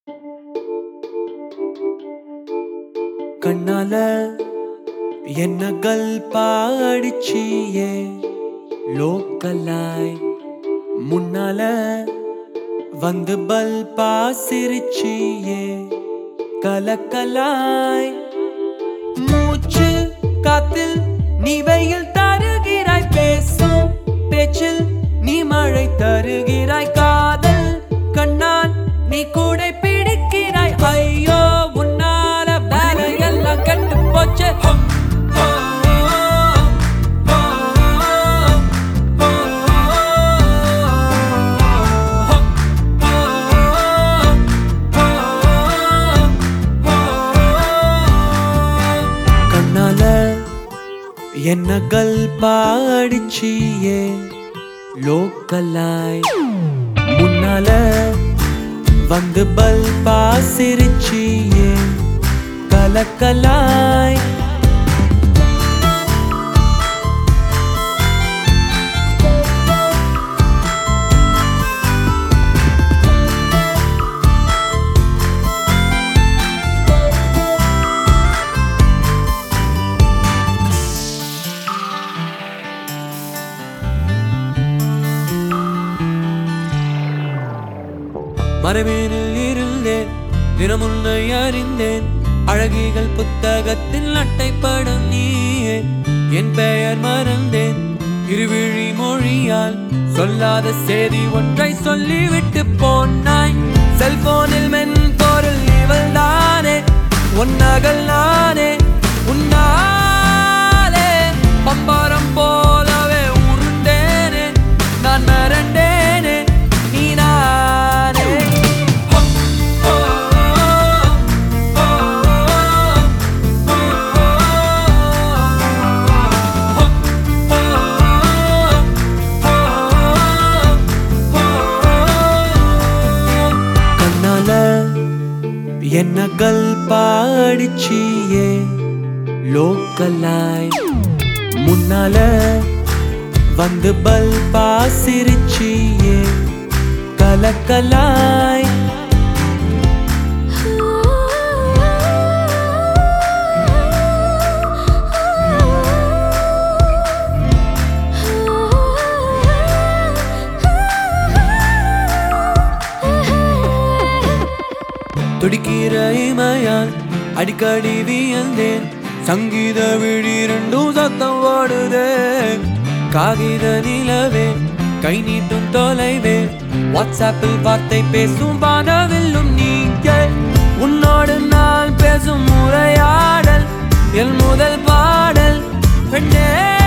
கண்ணால என்ன கல் பாடிச்சியே லோக்கலாய் முன்னால வந்து பல் பாசிரிச்சியே கலக்கலாய் மூச்சு காத்தில் நீ வெயில் தருகிறாய் பேசும் பேச்சில் நீ மழை தருகிறாய் காதல் கண்ணால் நீ கூடை பிடிக்கிறாய் ஐயோ உன்னால வேலையெல்லாம் கெட்டு போச்சு கண்ணால என்ன கல் பாடிச்சியே லோக்கலாய் முன்னால வந்து பல் பாசிரிச்சியே கலக்கலாய் மரபேனில் இருந்தேன் தினம் உன்னை அறிந்தேன் அழகிகள் புத்தகத்தில் அட்டைப்படம் நீயே என் பெயர் மறந்தேன் இருவிழி மொழியால் சொல்லாத செய்தி ஒன்றை சொல்லிவிட்டு போனாய் செல்போனில் மென்பொருள் இவள் தானே உன்னகல் நானே உன்னாலே பம்பரம் போலவே உருண்டேனே நான் மறண்டேனே நீ நானே கண்ணால என்ன கல் பாடிச்சியே லோக்கலாய் முன்னால வந்து பல் பாசிரிச்சியே கலக்கலாய் துடிக்கிற இமையால் அடிக்கடி வியந்தேன் சங்கீத விழி ரெண்டும் சத்தம் ஓடுதே காகித நிலவே கை நீட்டும் தொலைவே வாட்ஸ்அப்பில் வார்த்தை பேசும் வானவில்லும் நீங்க உன்னோடு நான் பேசும் உரையாடல் என் முதல் பாடல் பெண்ணே